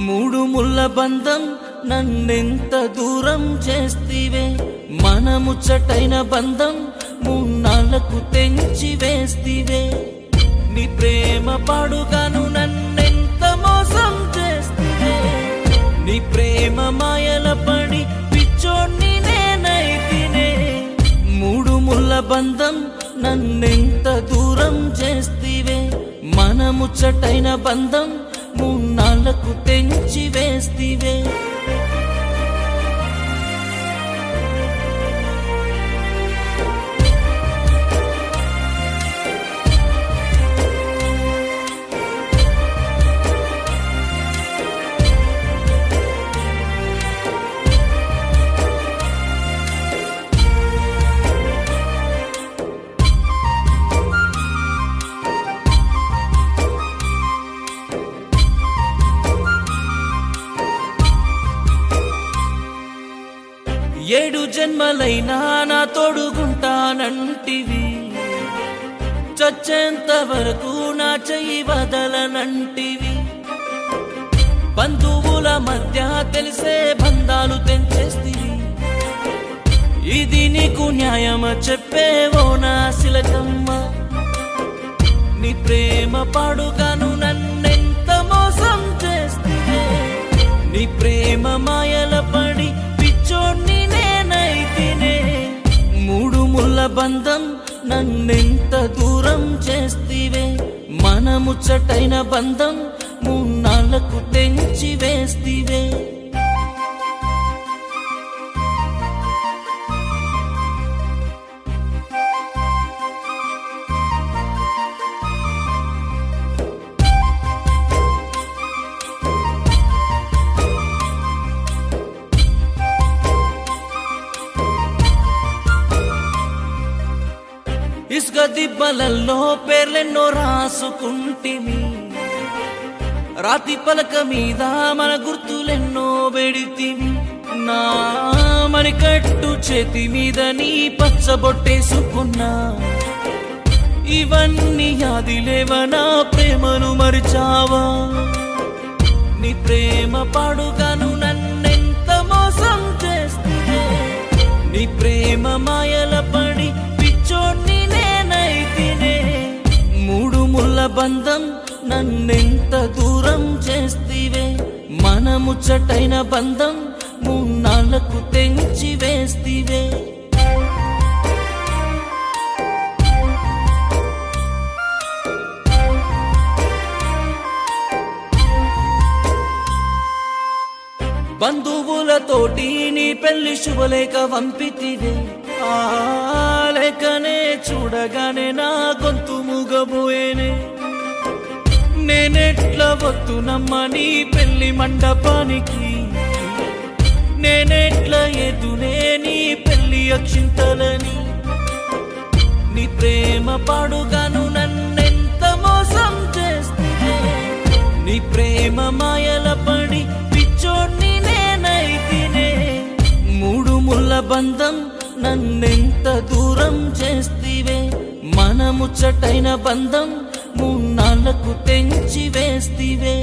మూడు ముళ్ళ బంధం నన్నెంత దూరం చేస్తివే మన ముచ్చటైన బంధం మూన్నాళ్లకు తెంచి వేస్తివే నీ ప్రేమ పాడుగాను నన్నెంత మోసం చేస్తివే నీ ప్రేమ మాయల పడి పిచ్చోణ్ణి నేనైతినే మూడు ముళ్ళ బంధం నన్నెంత దూరం చేస్తివే మన ముచ్చటైన బంధం మూన్నాళ్లకు తెంచి వేస్తివే ఏడు జన్మలైనా నా తోడుగుంటానంటివి చచ్చేంత వరకు నా చెయ్యి వదలనంటివి బంధువుల మధ్య తెలిసే బంధాలు తెంచేస్తివి ఇది నీకు న్యాయమ చెప్పేవో నా శిలకమ్మ నీ ప్రేమ పాడుగాను నన్నెంత మోసం చేస్తే నీ ప్రేమ మాయల పడి పిచ్చోణ్ణి నేనైతినే మూడు ముళ్ళ బంధం నన్నెంత దూరం చేస్తివే మన ముచ్చటైన బంధం మూన్నాళ్లకు తెంచి వేస్తివే ఇసుక దిబ్బలల్లో పేర్లెన్నో రాసుకుంటిమి రాతి పలక మీద మన గుర్తులెన్నో పెడితివి నా మణికట్టు చేతి మీద నీ పచ్చబొట్టేసుకున్నా ఇవన్నీ యాదిలేవనా ప్రేమను మరిచావా నీ ప్రేమ పాడుగాను నన్నెంత మోసం చేస్తే నీ ప్రేమ మాయల పడి పిచ్చోణ్ణి నేనైతినే మూడు ముళ్ళ బంధం నన్నెంత దూరం చేస్తివే మన ముచ్చటైన బంధం మూన్నాళ్లకు తెంచి వేస్తివే బంధువులతోటి నీ పెళ్లి శుభలేఖ పంపితివే ఆ లేఖనే చూడగానే నా గొంతు మూగబోయేనే నేనెట్లా వద్దునమ్మ నీ పెళ్లి మండపానికి నేనెట్లా ఎదునే నీ పెళ్లి అక్షింతలని నీ ప్రేమ పాడుగాను నన్నెంత మోసం చేస్తే నీ ప్రేమ మాయల పడి పిచ్చోణ్ణి నేనైతినే మూడు ముళ్ళ బంధం నన్నెంత దూరం చేస్తివే మన ముచ్చటైన బంధం మూన్నాళ్లకు తెంచి వేస్తివే